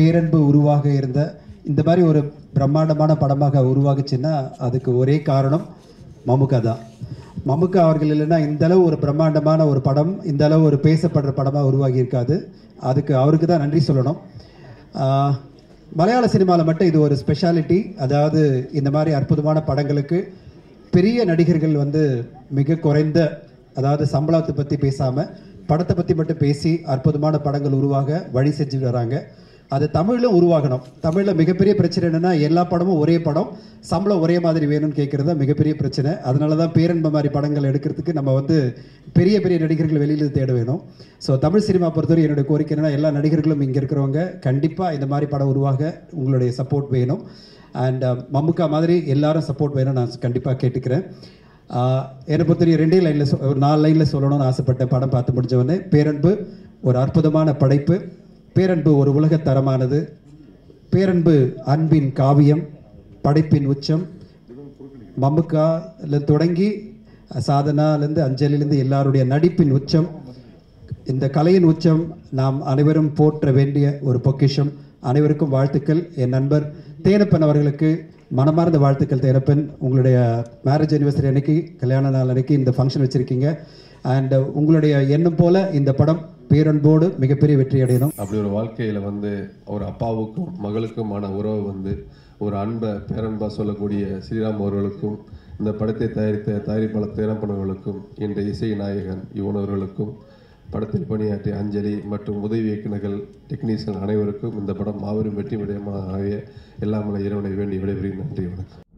பேரன்பு உருவாக இருந்த இந்த மாதிரி ஒரு பிரம்மாண்டமான படமாக உருவாகுச்சுன்னா அதுக்கு ஒரே காரணம் மமுகா தான் மமுகா அவர்கள் இல்லைன்னா இந்த அளவு ஒரு பிரம்மாண்டமான ஒரு படம் இந்த அளவு ஒரு பேசப்படுற படமாக உருவாகி இருக்காது அதுக்கு அவருக்கு தான் நன்றி சொல்லணும் ஆஹ், மலையாள சினிமாவில் மட்டும் இது ஒரு ஸ்பெஷாலிட்டி அதாவது இந்த மாதிரி அற்புதமான படங்களுக்கு பெரிய நடிகர்கள் வந்து மிக குறைந்த அதாவது சம்பளத்தை பற்றி பேசாமல் படத்தை பற்றி மட்டும் பேசி அற்புதமான படங்கள் உருவாக வழி செஞ்சு வராங்க அது தமிழிலும் உருவாகணும் தமிழில் மிகப்பெரிய பிரச்சனை என்னென்னா எல்லா படமும் ஒரே படம் சம்பளம் ஒரே மாதிரி வேணும்னு கேட்குறது தான் மிகப்பெரிய பிரச்சனை அதனால தான் பேரன்ப மாதிரி படங்கள் எடுக்கிறதுக்கு நம்ம வந்து பெரிய பெரிய நடிகர்கள் வெளியில் தேட வேணும் ஸோ தமிழ் சினிமா பொறுத்தவரை என்னுடைய கோரிக்கை என்னன்னா எல்லா நடிகர்களும் இங்கே இருக்கிறவங்க கண்டிப்பாக இந்த மாதிரி படம் உருவாக உங்களுடைய சப்போர்ட் வேணும் அண்ட் மம்முக்கா மாதிரி எல்லாரும் சப்போர்ட் வேணும் நான் கண்டிப்பாக கேட்டுக்கிறேன் ஆஹ் என்னை பொறுத்தவரை ரெண்டே லைனில் ஒரு நாலு லைனில் சொல்லணும்னு ஆசைப்பட்டேன் படம் பார்த்து முடிஞ்சவொடனே பேரன்பு ஒரு அற்புதமான படைப்பு பேரன்பு ஒரு உலகத் தரமானது பேரன்பு அன்பின் காவியம் படைப்பின் உச்சம் மம்முக்கால தொடங்கி சாதனாலேருந்து அஞ்சலிலேருந்து எல்லாருடைய நடிப்பின் உச்சம் இந்த கலையின் உச்சம் நாம் அனைவரும் போற்ற வேண்டிய ஒரு பொக்கிஷம் அனைவருக்கும் வாழ்த்துக்கள் என் நண்பர் தேனப்பன் அவர்களுக்கு மனமார்ந்த வாழ்த்துக்கள் தேனப்பன் உங்களுடைய மேரேஜ் அனிவர்சரி அன்னைக்கு கல்யாண நாள் அன்னைக்கு இந்த ஃபங்க்ஷன் வச்சுருக்கீங்க அண்ட் உங்களுடைய எண்ணம் போல இந்த படம் பேரன்போடு மிகப்பெரிய வெற்றி அடையணும் அப்படி ஒரு வாழ்க்கையில் வந்து ஒரு அப்பாவுக்கும் மகளுக்குமான உறவு வந்து ஒரு அன்பை பேரன்பா சொல்லக்கூடிய ஸ்ரீராம் அவர்களுக்கும் இந்த படத்தை தயாரித்த தயாரிப்பாளர் தேனப்பனவர்களுக்கும் இன்றைய இசை நாயகன் யுவனவர்களுக்கும் படத்தில் பணியாற்றிய அஞ்சலி மற்றும் உதவி இயக்குநர்கள் டெக்னீஷியன் அனைவருக்கும் இந்த படம் மாபெரும் வெற்றி விடயமாக எல்லாம் இறைவனை வேண்டி விடைபெறுகிறேன் நன்றி வணக்கம்